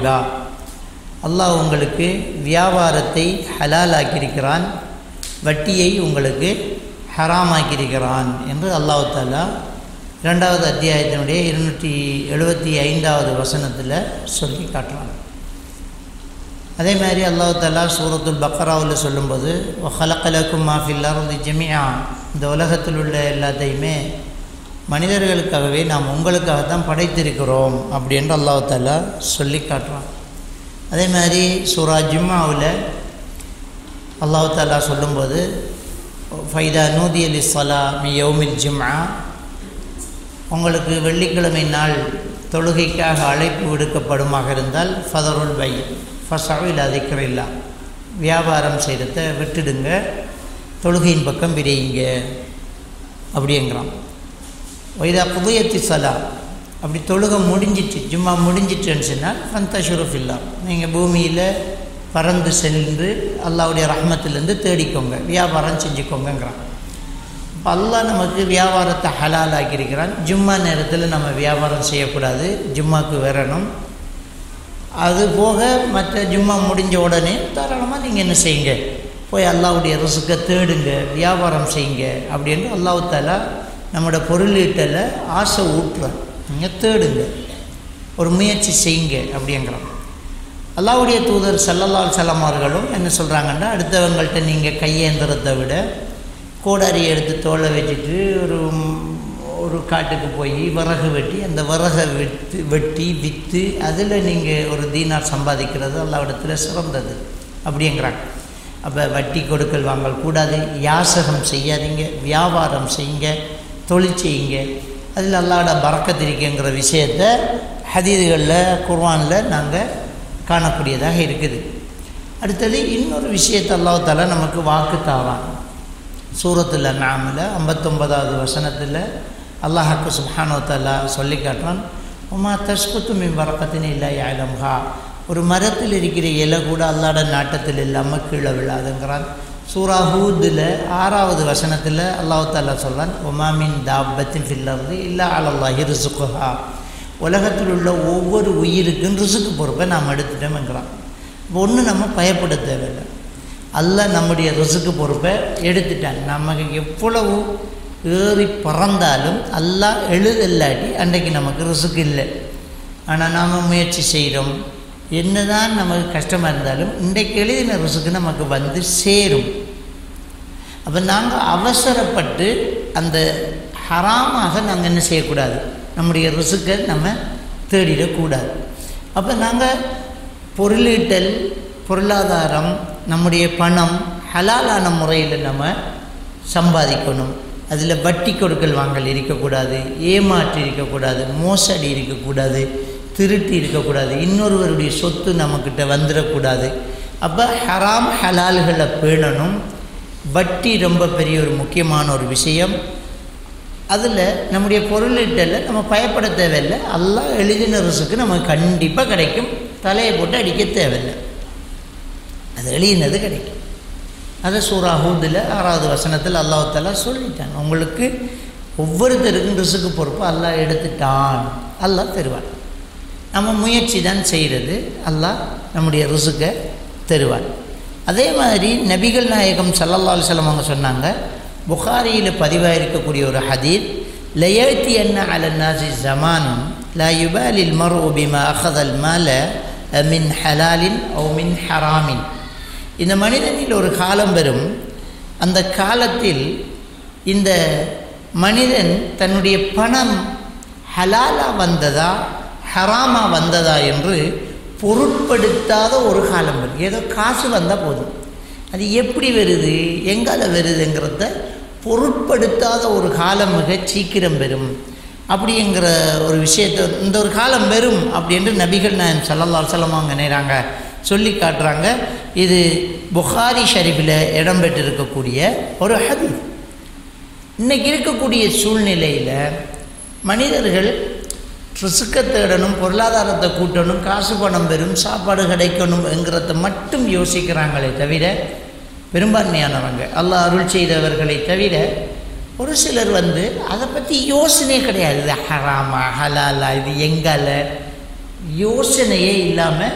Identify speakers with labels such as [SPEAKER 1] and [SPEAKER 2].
[SPEAKER 1] ரிபா அல்லாஹ் உங்களுக்கு வியாபாரத்தை ஹலாலாக்கியிருக்கிறான் வட்டியை உங்களுக்கு ஹராமாக்கியிருக்கிறான் என்று அல்லாஹ் தாலா இரண்டாவது அத்தியாயத்தினுடைய இருநூற்றி எழுபத்தி ஐந்தாவது வசனத்தில் சொல்லி காட்டுறான் அதே மாதிரி அல்லாஹ் தாலா சூரத்துல் பக்கராவில் சொல்லும்போது ஹலக்கலக்கும் மாஃபில் அருந்தி ஜெமியா இந்த உலகத்தில் உள்ள எல்லாத்தையுமே மனிதர்களுக்காகவே நாம் உங்களுக்காகத்தான் படைத்திருக்கிறோம் அப்படின்ற அல்லாஹ் தாலா சொல்லி காட்டுறான் அதே மாதிரி சூரா ஜிம்மாவில் அல்லாஹ் தாலா சொல்லும்போது ஃபைதா நூதி அலி சலா மி யௌமில் ஜிம்மா உங்களுக்கு வெள்ளிக்கிழமை நாள் தொழுகைக்காக அழைப்பு விடுக்கப்படுமாக இருந்தால் ஃபதருல் பை ஃபசாவில் அதிக்கரில்லா வியாபாரம் செய்கிறத விட்டுடுங்க தொழுகையின் பக்கம் விரையுங்க அப்படிங்கிறான் வைதா புதையத்தி சலா அப்படி தொழுகை முடிஞ்சிட்டு ஜும்மா முடிஞ்சிட்டுன்னு சொன்னால் ஃபந்தஷுரஃப் இல்லா நீங்கள் பூமியில் பறந்து சென்று அல்லாவுடைய ரஹ்மத்திலேருந்து தேடிக்கோங்க வியாபாரம் செஞ்சுக்கோங்கங்கிறான் இப்போ அல்லாஹ் நமக்கு வியாபாரத்தை ஹலாலாக்கியிருக்கிறான் ஜும்மா நேரத்தில் நம்ம வியாபாரம் செய்யக்கூடாது ஜும்மாக்கு வரணும் அது போக மற்ற ஜும்மா முடிஞ்ச உடனே தாராளமாக நீங்கள் என்ன செய்யுங்க போய் அல்லாவுடைய ரிசுக்கை தேடுங்க வியாபாரம் செய்யுங்க அப்படின்னு அல்லாஹ் தாலா நம்மளோட பொருளீட்டில் ஆசை ஊட்டுறான் நீங்கள் தேடுங்க ஒரு முயற்சி செய்யுங்க அப்படிங்கிறான் அல்லாவுடைய தூதர் சல்லல்லால் சலமார்களும் என்ன சொல்கிறாங்கன்னா அடுத்தவங்கள்ட்ட நீங்கள் கையேந்திரத்தை விட கோடாரி எடுத்து தோலை வச்சுட்டு ஒரு ஒரு காட்டுக்கு போய் விறகு வெட்டி அந்த விறகை விற்று வெட்டி விற்று அதில் நீங்கள் ஒரு தீனார் சம்பாதிக்கிறது அல்லாவிடத்தில் சிறந்தது அப்படிங்கிறாங்க அப்போ வட்டி கொடுக்கல் வாங்கல் கூடாது யாசகம் செய்யாதீங்க வியாபாரம் செய்யுங்க தொழில் செய்யுங்க அதில் அல்லாட பறக்கத்திருக்குங்கிற விஷயத்தை ஹதீதுகளில் குர்வானில் நாங்கள் காணக்கூடியதாக இருக்குது அடுத்தது இன்னொரு விஷயத்தை அல்லாஹால நமக்கு வாக்கு தாரான் சூரத்தில் நாமில் ஐம்பத்தொன்பதாவது வசனத்தில் அல்லாஹாக்கு சுஹானோ தல்லா சொல்லி காட்டுறான் உமா தஸ்குத்து மின் வரக்கத்தின் இல்லை ஆயிலம்ஹா ஒரு மரத்தில் இருக்கிற இலை கூட அல்லாட நாட்டத்தில் இல்லாமல் கீழே விழாதுங்கிறான் சூரா ஹூதில் ஆறாவது வசனத்தில் அல்லாஹ் தாலா சொல்கிறான் ஒமாமின் தாபத்தின் ஃபில்லர்து இல்லை அலல்லாஹி ரிசுக்குஹா உலகத்தில் உள்ள ஒவ்வொரு உயிருக்கும் ரிசுக்கு பொறுப்பை நாம் எடுத்துட்டோம்ங்கிறான் ஒன்று நம்ம பயப்பட தேவையில்லை அல்லாஹ் நம்முடைய ரிசுக்கு பொறுப்பை எடுத்துட்டான் நமக்கு எவ்வளவு ஏறி பறந்தாலும் அல்லாஹ் எழுதல்லாட்டி அன்றைக்கு நமக்கு ரிசுக்கு இல்லை ஆனால் நாம் முயற்சி செய்கிறோம் என்னதான் நமக்கு கஷ்டமாக இருந்தாலும் இன்றைக்கு எழுதின ரிசுக்கு நமக்கு வந்து சேரும் அப்போ நாங்கள் அவசரப்பட்டு அந்த ஹராமாக நாங்கள் என்ன செய்யக்கூடாது நம்முடைய ரிசுக்கை நம்ம தேடிடக்கூடாது அப்போ நாங்கள் பொருளீட்டல் பொருளாதாரம் நம்முடைய பணம் ஹலாலான முறையில் நம்ம சம்பாதிக்கணும் அதில் வட்டி கொடுக்கல் வாங்கல் இருக்கக்கூடாது ஏமாற்றி இருக்கக்கூடாது மோசடி இருக்கக்கூடாது திருட்டி இருக்கக்கூடாது இன்னொருவருடைய சொத்து நம்மக்கிட்ட வந்துடக்கூடாது அப்போ ஹராம் ஹலால்களை பேணணும் வட்டி ரொம்ப பெரிய ஒரு முக்கியமான ஒரு விஷயம் அதில் நம்முடைய பொருளீட்டலில் நம்ம பயப்பட தேவையில்லை எல்லாம் எழுதின ரிசுக்கு நமக்கு கண்டிப்பாக கிடைக்கும் தலையை போட்டு அடிக்க தேவையில்லை அது எழுதினது கிடைக்கும் அதை சூரா ஹூதில் ஆறாவது வசனத்தில் அல்லாஹாலா சொல்லிட்டான் உங்களுக்கு ஒவ்வொருத்தருக்கும் ரிசுக்கு பொறுப்பு அல்லாஹ் எடுத்துட்டான் அல்லாஹ் தருவான் நம்ம முயற்சி தான் செய்கிறது அல்லாஹ் நம்முடைய ரிசுக்கை தருவான் அதே மாதிரி நபிகள் நாயகம் சல்லல்லா அலுவலம் அவங்க சொன்னாங்க புகாரியில் பதிவாக இருக்கக்கூடிய ஒரு ஹதீர் லயத்தி என்ன அலன்னாசி ஜமானும் லா யுபாலில் மரு பிமா அஹதல் மால மின் ஹலாலின் ஓ மின் ஹராமின் இந்த மனிதனில் ஒரு காலம் வரும் அந்த காலத்தில் இந்த மனிதன் தன்னுடைய பணம் ஹலாலா வந்ததா ஹராமா வந்ததா என்று பொருட்படுத்தாத ஒரு காலம் வரும் ஏதோ காசு வந்தால் போதும் அது எப்படி வருது எங்கால வருதுங்கிறத பொருட்படுத்தாத ஒரு காலம் மிக சீக்கிரம் வரும் அப்படிங்கிற ஒரு விஷயத்தை இந்த ஒரு காலம் வரும் அப்படின்ட்டு நபிகள் நாயன் சல்லல்லா சொல்லமாங்க நேராங்க சொல்லி காட்டுறாங்க இது புகாரி ஷரீஃபில் இடம்பெற்றிருக்கக்கூடிய ஒரு ஹதீஸ் இன்றைக்கி இருக்கக்கூடிய சூழ்நிலையில் மனிதர்கள் ரிசுக்கை தேடணும் பொருளாதாரத்தை கூட்டணும் காசு பணம் பெறும் சாப்பாடு கிடைக்கணும் என்கிறத மட்டும் யோசிக்கிறாங்களே தவிர பெரும்பான்மையானவங்க அல்லாஹ் அருள் செய்தவர்களை தவிர ஒரு சிலர் வந்து அதை பற்றி யோசனையே கிடையாது இது ஹராமா ஹலாலா இது எங்கால யோசனையே இல்லாமல்